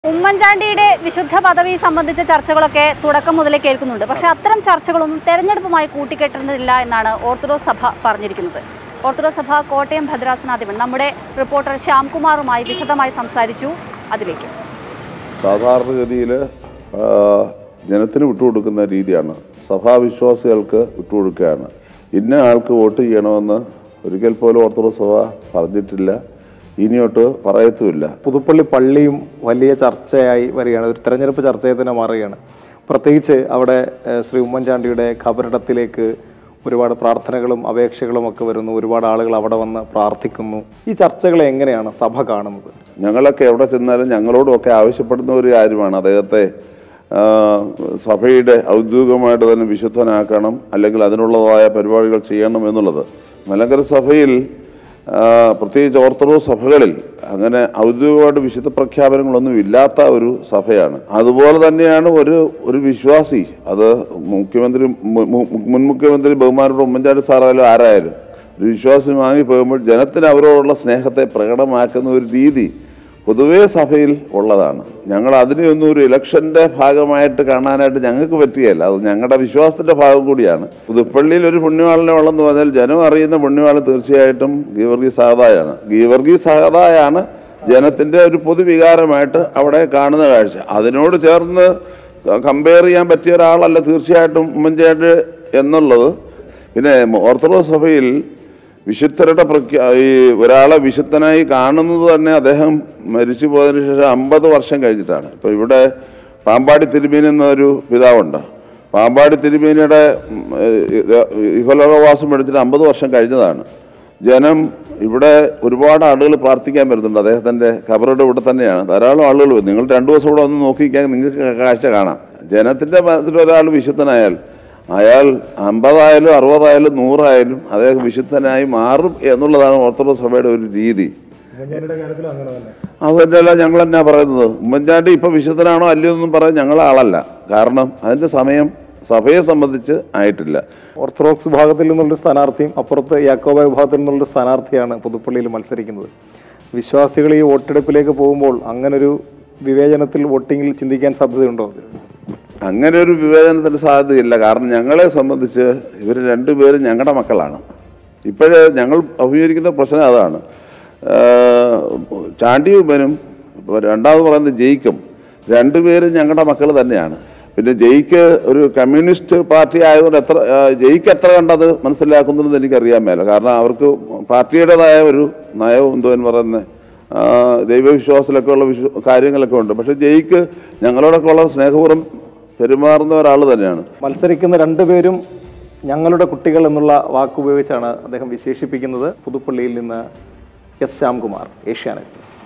ഉമ്മൻചാണ്ടിയുടെ വിശുദ്ധ പദവി സംബന്ധിച്ച ചർച്ചകളൊക്കെ തുടക്കം മുതലേ കേൾക്കുന്നുണ്ട് പക്ഷെ അത്തരം ചർച്ചകളൊന്നും തെരഞ്ഞെടുപ്പുമായി കൂട്ടിക്കെട്ടുന്നില്ല എന്നാണ് ഓർത്തഡോക്സ് സഭ പറഞ്ഞിരിക്കുന്നത് ഓർത്തഡോക്സ് സഭ കോട്ടയം ഭദ്രാസനാധിപൻ നമ്മുടെ റിപ്പോർട്ടർ ശ്യാംകുമാറുമായി വിശദമായി സംസാരിച്ചു അതിലേക്ക് സാധാരണഗതിയിൽ ജനത്തിന് വിട്ടുകൊടുക്കുന്ന രീതിയാണ് സഭാവിശ്വാസികൾക്ക് വിട്ടുകൊടുക്കുകയാണ് ഇന്ന ആൾക്ക് വോട്ട് ചെയ്യണമെന്ന് ഒരിക്കൽ പോലും ഓർത്തഡോക്സ് സഭ പറഞ്ഞിട്ടില്ല ഇനിയോട്ട് പറയത്തുമില്ല പുതുപ്പള്ളി പള്ളിയും വലിയ ചർച്ചയായി വരികയാണ് ഒരു തെരഞ്ഞെടുപ്പ് ചർച്ചയായി തന്നെ മാറുകയാണ് പ്രത്യേകിച്ച് അവിടെ ഏഹ്, ശ്രീ ഉമ്മൻചാണ്ടിയുടെ ഖബറിടത്തിലേക്ക് ഒരുപാട് പ്രാർത്ഥനകളും അപേക്ഷകളും ഒക്കെ വരുന്നു ഒരുപാട് ആളുകൾ അവിടെ വന്ന് പ്രാർത്ഥിക്കുന്നു ഈ ചർച്ചകളെ എങ്ങനെയാണ് സഭ കാണുന്നത് ഞങ്ങളൊക്കെ എവിടെ ചെന്നാലും ഞങ്ങളോടുമൊക്കെ ആവശ്യപ്പെടുന്ന ഒരു കാര്യമാണ് അദ്ദേഹത്തെ ആ, സഭയുടെ ഔദ്യോഗികമായിട്ട് തന്നെ വിശുദ്ധനാക്കണം അല്ലെങ്കിൽ അതിനുള്ളതായ പരിപാടികൾ ചെയ്യണം എന്നുള്ളത് മലങ്കര സഭയിൽ ആ, പ്രത്യേകിച്ച് ഓർത്തഡോക്സ് സഭകളിൽ അങ്ങനെ ഔദ്യോഗികമായിട്ട് വിശുദ്ധ പ്രഖ്യാപനങ്ങളൊന്നും ഇല്ലാത്ത ഒരു സഭയാണ് അതുപോലെ തന്നെയാണ് ഒരു ഒരു വിശ്വാസി അത് മുഖ്യമന്ത്രി മു- മു- മുൻ മുഖ്യമന്ത്രി ബഹുമാനപ്പെട്ട ഉമ്മൻചാണ്ടി സാറായാലും ആരായാലും ഒരു വിശ്വാസി വാങ്ങി പോകുമ്പോൾ ജനത്തിന് അവരോടുള്ള സ്നേഹത്തെ പ്രകടമാക്കുന്ന ഒരു രീതി പൊതുവേ സഭയിൽ ഉള്ളതാണ് ഞങ്ങൾ അതിനെയൊന്നും ഒരു ഇലക്ഷന്റെ ഭാഗമായിട്ട് കാണാനായിട്ട് ഞങ്ങൾക്ക് പറ്റുകയില്ല അത് ഞങ്ങളുടെ വിശ്വാസത്തിന്റെ ഭാഗം കൂടിയാണ് പുതുപ്പള്ളിയിൽ ഒരു പുണ്യവാളിനെ ഉള്ളെന്ന് പറഞ്ഞാൽ ജനം അറിയുന്ന പുണ്യവാളൻ തീർച്ചയായിട്ടും ഗീവർഗി സഹതായാണ് ഗീവർഗി സഹതായാണ് ജനത്തിന്റെ ഒരു പൊതുവികാരമായിട്ട് അവിടെ കാണുന്ന കാഴ്ച അതിനോട് ചേർന്ന് കമ്പയർ ചെയ്യാൻ പറ്റിയ ഒരാളല്ല തീർച്ചയായിട്ടും ഉമ്മൻചാണ്ടി എന്നുള്ളത് പിന്നെ ഓർത്തഡോക്സ് സഭയിൽ വിശുദ്ധരുടെ പ്രഖ്യാ ഈ ഒരാളെ വിശുദ്ധനായി കാണുന്നത് തന്നെ അദ്ദേഹം മരിച്ചു പോയതിനു ശേഷം അമ്പത് വർഷം കഴിഞ്ഞിട്ടാണ് ഇപ്പൊ ഇവിടെ പാമ്പാടി തിരുമേനി എന്നൊരു പിതാവുണ്ട് പാമ്പാടി തിരുമേനിയുടെ ഉം, ഏഹ്, ഇഹലോകവാസം എടുത്തിട്ട് അമ്പത് വർഷം കഴിഞ്ഞതാണ് ജനം ഇവിടെ ഒരുപാട് ആളുകൾ പ്രാർത്ഥിക്കാൻ വരുന്നുണ്ട് അദ്ദേഹത്തിന്റെ ഖബറുടെ ഇവിടെ തന്നെയാണ് ധാരാളം ആളുകൾ വരും നിങ്ങൾ രണ്ടു ദിവസം ഇവിടെ വന്ന് നോക്കിക്കാൻ നിങ്ങൾക്ക് കാഴ്ച കാണാം ജനത്തിന്റെ മനസ്സിൽ ഒരാൾ വിശുദ്ധനായാൽ അയാൾ അമ്പതായാലും അറുപതായാലും നൂറായാലും അദ്ദേഹം വിശുദ്ധനായി മാറും എന്നുള്ളതാണ് ഓർത്തഡോക്സ് സഭയുടെ ഒരു രീതി അതിൻ്റെ അല്ല ഞങ്ങൾ എന്നാ പറയുന്നത് ഉമ്മൻചാണ്ടി ഇപ്പൊ വിശുദ്ധനാണോ അല്ലയോ എന്നും പറയാൻ ഞങ്ങൾ ആളല്ല കാരണം അതിന്റെ സമയം സഭയെ സംബന്ധിച്ച് ആയിട്ടില്ല ഓർത്തഡോക്സ് വിഭാഗത്തിൽ നിന്നുള്ള സ്ഥാനാർത്ഥിയും അപ്പുറത്ത് യാക്കോബ വിഭാഗത്തിൽ നിന്നുള്ള സ്ഥാനാർത്ഥിയാണ് പുതുപ്പള്ളിയിൽ മത്സരിക്കുന്നത് വിശ്വാസികൾ ഈ വോട്ടെടുപ്പിലേക്ക് പോകുമ്പോൾ അങ്ങനൊരു വിവേചനത്തിൽ വോട്ടിങ്ങിൽ ചിന്തിക്കാൻ സാധ്യതയുണ്ടോ അങ്ങനെ ഒരു വിവേചനത്തിന് സാധ്യതയില്ല കാരണം ഞങ്ങളെ സംബന്ധിച്ച് ഇവർ രണ്ടുപേരും ഞങ്ങളുടെ മക്കളാണ് ഇപ്പോഴേ ഞങ്ങൾ അഭിമുഖീകരിക്കുന്ന പ്രശ്നം അതാണ് ആഹ് ചാണ്ടിയുമ്പനും ഇപ്പോൾ രണ്ടാമത് പറയുന്നത് ജയിക്കും രണ്ടുപേരും ഞങ്ങളുടെ മക്കൾ തന്നെയാണ് പിന്നെ ജയിക്ക് ഒരു കമ്മ്യൂണിസ്റ്റ് പാർട്ടി ആയതുകൊണ്ട് എത്ര ആഹ് ജയിക്ക് എത്ര കണ്ടത് മനസ്സിലാക്കുന്നുണ്ടെന്ന് എനിക്കറിയാൻ മേല കാരണം അവർക്ക് പാർട്ടിയുടേതായ ഒരു നയവും എന്തോ എന്ന് പറയുന്നത് ആ, ദൈവവിശ്വാസത്തിലൊക്കെ ഉള്ള വിശ്വ കാര്യങ്ങളൊക്കെ ഉണ്ട് പക്ഷെ ജയിക്ക് ഞങ്ങളോടൊക്കെ ഉള്ള സ്നേഹപൂർവ്വം പെരുമാറുന്ന ഒരാൾ തന്നെയാണ് മത്സരിക്കുന്ന രണ്ടുപേരും ഞങ്ങളുടെ കുട്ടികൾ എന്നുള്ള വാക്കുപയോഗിച്ചാണ് അദ്ദേഹം വിശേഷിപ്പിക്കുന്നത് പുതുപ്പള്ളിയിൽ നിന്ന് എസ് ശ്യാംകുമാർ ഏഷ്യാനെറ്റ് ന്യൂസ്